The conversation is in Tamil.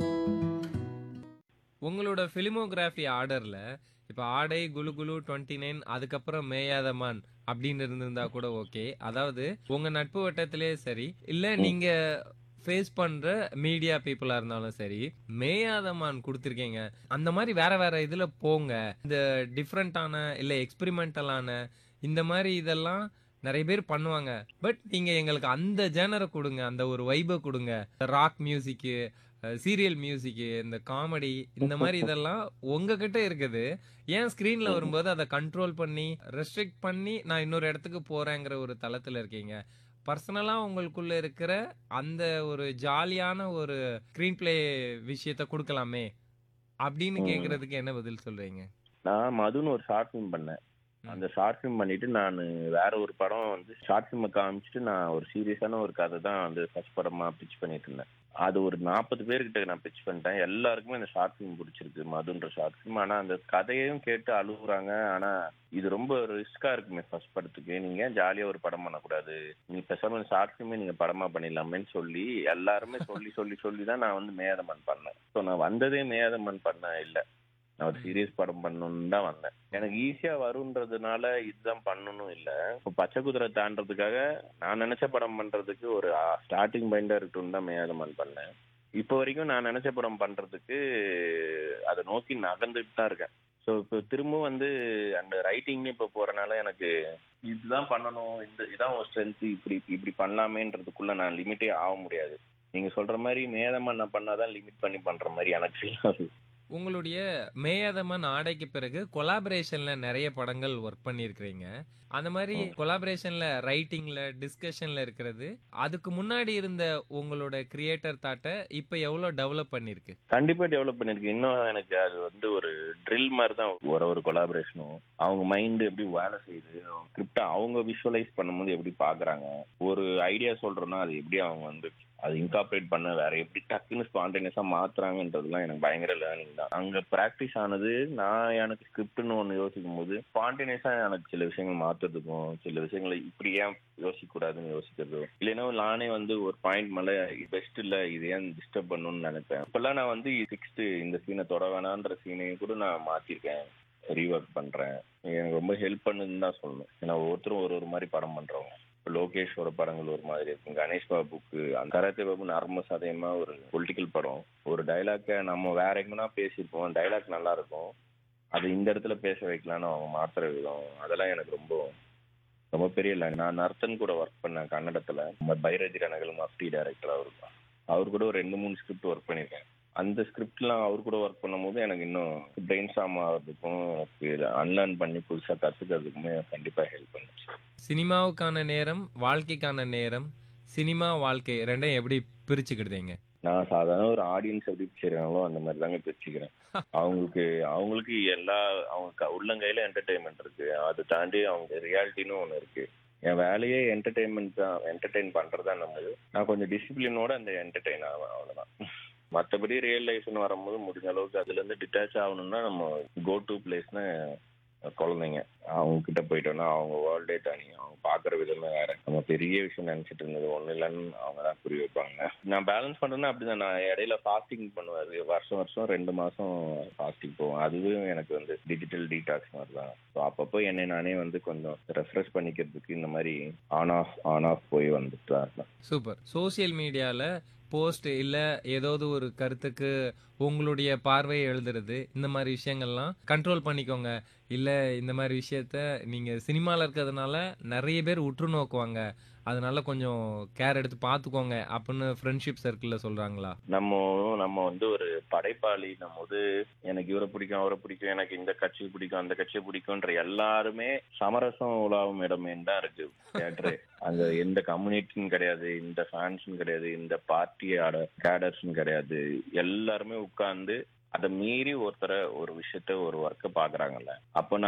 உங்களோட ஃபிலிமோகிராஃபி ஆர்டர்ல இப்ப ஆடை குலு குலு டுவெண்ட்டி நைன் அதுக்கப்புறம் மேயாதமான் அப்படின்னு இருந்திருந்தா கூட ஓகே அதாவது உங்க நட்பு வட்டத்திலே சரி இல்ல நீங்க ஃபேஸ் பண்ற மீடியா பீப்புளா இருந்தாலும் சரி மேயாதமான் கொடுத்துருக்கீங்க அந்த மாதிரி வேற வேற இதுல போங்க இந்த டிஃப்ரெண்டான இல்ல எக்ஸ்பெரிமெண்டலான இந்த மாதிரி இதெல்லாம் நிறைய பேர் பண்ணுவாங்க பட் நீங்க எங்களுக்கு அந்த ஜேனரை கொடுங்க அந்த ஒரு வைபை கொடுங்க ராக் மியூசிக்கு சீரியல் மியூசிக்கு இந்த காமெடி இந்த மாதிரி இதெல்லாம் உங்ககிட்ட இருக்குது ஏன் ஸ்க்ரீன்ல வரும்போது அதை கண்ட்ரோல் பண்ணி ரெஸ்ட்ரிக்ட் பண்ணி நான் இன்னொரு இடத்துக்கு போறேங்கிற ஒரு தளத்துல இருக்கீங்க பர்சனலா உங்களுக்குள்ள இருக்கிற அந்த ஒரு ஜாலியான ஒரு ஸ்க்ரீன் பிளே விஷயத்த கொடுக்கலாமே அப்படின்னு ம். கேக்குறதுக்கு என்ன பதில் சொல்றீங்க நான் மதுன்னு ஒரு ஷார்ட் ஃபிலிம் பண்ணேன் ம். அந்த ஷார்ட் ஃபிலிம் பண்ணிட்டு நான் வேற ஒரு படம் வந்து ஷார்ட் ஃபிலிமை காமிச்சிட்டு நான் ஒரு சீரியஸான ஒரு கதை தான் வந்து ஃபர்ஸ்ட் படமா பிச் பண்ணிட்டு இருந்தேன் அது ஒரு நாற்பது பேர்கிட்ட நான் பிச் பண்ணிட்டேன் எல்லாருக்குமே இந்த ஷார்ட் ஃபிலிம் பிடிச்சிருக்கு மதுன்ற ஷார்ட் ஃபிலிம் ஆனா அந்த கதையையும் கேட்டு அழுகுறாங்க ஆனா இது ரொம்ப ரிஸ்கா இருக்குமே ஃபர்ஸ்ட் படத்துக்கு நீங்க ஏன் ஜாலியா ஒரு படம் பண்ணக்கூடாது நீங்க பேசாம ஷார்ட் ஃபிலிமே நீங்க படமா பண்ணிடலாமேன்னு சொல்லி எல்லாருமே சொல்லி சொல்லி சொல்லி தான் நான் வந்து மேயாதமன் பண்ணேன் ஸோ நான் வந்ததே மேயாதமன் பண்ண இல்லை நான் ஒரு சீரியஸ் படம் பண்ணணும்னு தான் வந்தேன் எனக்கு ஈஸியா வருன்றதுனால இதுதான் பண்ணணும் இல்ல இப்போ பச்சை குதிரை தாண்டறதுக்காக நான் நினைச்ச படம் பண்றதுக்கு ஒரு ஸ்டார்டிங் பாயிண்டா இருக்கட்டும் தான் மேயாதமன் பண்ணேன் இப்போ வரைக்கும் நான் நினைச்ச படம் பண்றதுக்கு அதை நோக்கி நகர்ந்துட்டு தான் இருக்கேன் ஸோ இப்போ திரும்ப வந்து அந்த ரைட்டிங்னு இப்போ போறனால எனக்கு இதுதான் பண்ணணும் இந்த இதான் ஒரு ஸ்ட்ரென்த் இப்படி இப்படி பண்ணலாமேன்றதுக்குள்ள நான் லிமிட்டே ஆக முடியாது நீங்க சொல்ற மாதிரி மேதமன் பண்ணாதான் லிமிட் பண்ணி பண்ற மாதிரி எனக்கு ஃபீல் ஆகுது உங்களுடைய மேயாதமன் ஆடைக்கு பிறகு கொலாபரேஷன்ல நிறைய படங்கள் ஒர்க் பண்ணியிருக்கிறீங்க அந்த மாதிரி ம். கொலாபரேஷன்ல ரைட்டிங்ல டிஸ்கஷன்ல இருக்கிறது அதுக்கு முன்னாடி இருந்த உங்களோட கிரியேட்டர் தாட்டை இப்ப எவ்வளவு டெவலப் பண்ணிருக்கு கண்டிப்பா டெவலப் பண்ணிருக்கு இன்னும் எனக்கு அது வந்து ஒரு ட்ரில் மாதிரி தான் ஒரு ஒரு கொலாபரேஷனும் அவங்க மைண்ட் எப்படி வேலை செய்யுது ஸ்கிரிப்டை அவங்க விஷுவலைஸ் பண்ணும்போது எப்படி பாக்குறாங்க ஒரு ஐடியா சொல்றோம்னா அது எப்படி அவங்க வந்து அது இன்கார்பரேட் பண்ண வேற எப்படி டக்குன்னு ஸ்பான்டேனியஸா மாத்துறாங்கன்றதுலாம் எனக்கு பயங்கர லேர்னிங் தான் அங்க பிராக்டிஸ் ஆனது நான் எனக்கு ஸ்கிரிப்ட்னு ஒன்று யோசிக்கும் போது ஸ்பான்டேனியஸா எனக்கு சில விஷயங்கள் மாத்துறதுக்கும் சில விஷயங்களை இப்படி ஏன் யோசிக்க கூடாதுன்னு யோசிக்கிறதோ இல்லைன்னா நானே வந்து ஒரு பாயிண்ட் மேல பெஸ்ட் இல்ல இது ஏன் டிஸ்டர்ப் பண்ணணும்னு நினைப்பேன் இப்பெல்லாம் நான் வந்து சிக்ஸ்த் இந்த சீனை தொட வேணான்ற சீனையும் கூட நான் மாத்திருக்கேன் ரீஒர்க் பண்றேன் எனக்கு ரொம்ப ஹெல்ப் பண்ணுதுன்னு தான் சொல்லணும் ஏன்னா ஒவ்வொருத்தரும் ஒரு ஒரு மாதிரி படம் பண்றவங்க இப்போ லோகேஷோட படங்கள் ஒரு மாதிரி இருக்கும் கணேஷ் பாபுக்கு அந்த கராத்தே பாபு நர்ம சதயமா ஒரு பொலிட்டிக்கல் படம் ஒரு டைலாக்கை நம்ம வேற எங்கன்னா பேசியிருப்போம் டைலாக் நல்லா இருக்கும் அது இந்த இடத்துல பேச வைக்கலாம்னு அவங்க மாத்துற விதம் அதெல்லாம் எனக்கு ரொம்ப ரொம்ப பெரிய இல்லை நான் நர்த்தன் கூட ஒர்க் பண்ணேன் கன்னடத்துல நம்ம பைரஜி ரணகல் மஃப்டி டைரக்டர் அவருக்கு அவர் கூட ஒரு ரெண்டு மூணு ஸ்கிரிப்ட் ஒர்க் பண்ணியிருக்கேன் அந்த ஸ்கிரிப்ட்லாம் அவர் கூட ஒர்க் பண்ணும்போது எனக்கு இன்னும் பிரெயின் ஸ்டாம் ஆகிறதுக்கும் அன்லேர்ன் பண்ணி புதுசாக கற்றுக்கிறதுக்குமே கண்டிப்பாக ஹெல்ப் பண்ணுச்சு சினிமாவுக்கான நேரம் வாழ்க்கைக்கான நேரம் சினிமா வாழ்க்கை ரெண்டையும் எப்படி பிரிச்சுக்கிடுதீங்க நான் சாதாரண ஒரு ஆடியன்ஸ் எப்படி பிரிச்சுக்கிறாங்களோ அந்த மாதிரி தாங்க பிரிச்சுக்கிறேன் அவங்களுக்கு அவங்களுக்கு எல்லா அவங்க க- உள்ளங்கையில என்டர்டெயின்மெண்ட் இருக்கு அதை தாண்டி அவங்க ரியாலிட்டின்னு ஒன்று இருக்கு என் வேலையே என்டர்டெயின்மெண்ட் தான் என்டர்டெயின் பண்றதா நம்மது நான் கொஞ்சம் டிசிப்ளினோட அந்த என்டர்டெயின் ஆவேன் அவ்வளவுதான் மற்றபடி ரியல் லைஃப்னு வரும்போது முடிஞ்ச அளவுக்கு அதுல இருந்து டிட்டாச் ஆகணும்னா நம்ம கோ டு பிளேஸ்னு குழந்தைங்க அவங்க கிட்ட போயிட்டோம்னா அவங்க வேர்ல்டே தனி அவங்க பாக்குற விதமே வேற நம்ம பெரிய விஷயம் நினைச்சிட்டு இருந்தது ஒண்ணு இல்லைன்னு அவங்க தான் புரிய வைப்பாங்க நான் பேலன்ஸ் பண்றேன்னா அப்படிதான் நான் இடையில ஃபாஸ்டிங் பண்ணுவாரு வருஷம் வருஷம் ரெண்டு மாசம் ஃபாஸ்டிங் போவேன் அதுவும் எனக்கு வந்து டிஜிட்டல் டீடாக்ஸ் மாதிரி தான் ஸோ அப்பப்போ என்னை நானே வந்து கொஞ்சம் ரெஃப்ரெஷ் பண்ணிக்கிறதுக்கு இந்த மாதிரி ஆன் ஆஃப் ஆன் ஆஃப் போய் வந்துட்டு தான் இருப்பேன் சூப்பர் சோஷியல் மீடியால போஸ்ட் இல்ல ஏதாவது ஒரு கருத்துக்கு உங்களுடைய பார்வையை எழுதுறது இந்த மாதிரி விஷயங்கள்லாம் கண்ட்ரோல் பண்ணிக்கோங்க இல்ல இந்த மாதிரி விஷயத்த நீங்க சினிமால இருக்கிறதுனால நிறைய பேர் உற்று நோக்குவாங்க அதனால கொஞ்சம் கேர் எடுத்து பாத்துக்கோங்க அப்படின்னு ஃப்ரெண்ட்ஷிப் சர்க்கிள்ல சொல்றாங்களா நம்ம நம்ம வந்து ஒரு படைப்பாளி நம்ம வந்து எனக்கு இவரை பிடிக்கும் அவரை பிடிக்கும் எனக்கு இந்த கட்சி பிடிக்கும் அந்த கட்சியை பிடிக்கும்ன்ற எல்லாருமே சமரசம் உலாவும் இடமே தான் இருக்கு தியேட்டரு அங்க எந்த கம்யூனிட்டின்னு கிடையாது இந்த ஃபேன்ஸ்னு கிடையாது இந்த பார்ட்டியோட கேடர்ஸ்னு கிடையாது எல்லாருமே உட்கார்ந்து அதை மீறி ஒருத்தரை ஒரு விஷயத்த ஒரு ஒர்க்கை பாக்குறாங்கல்ல அப்போ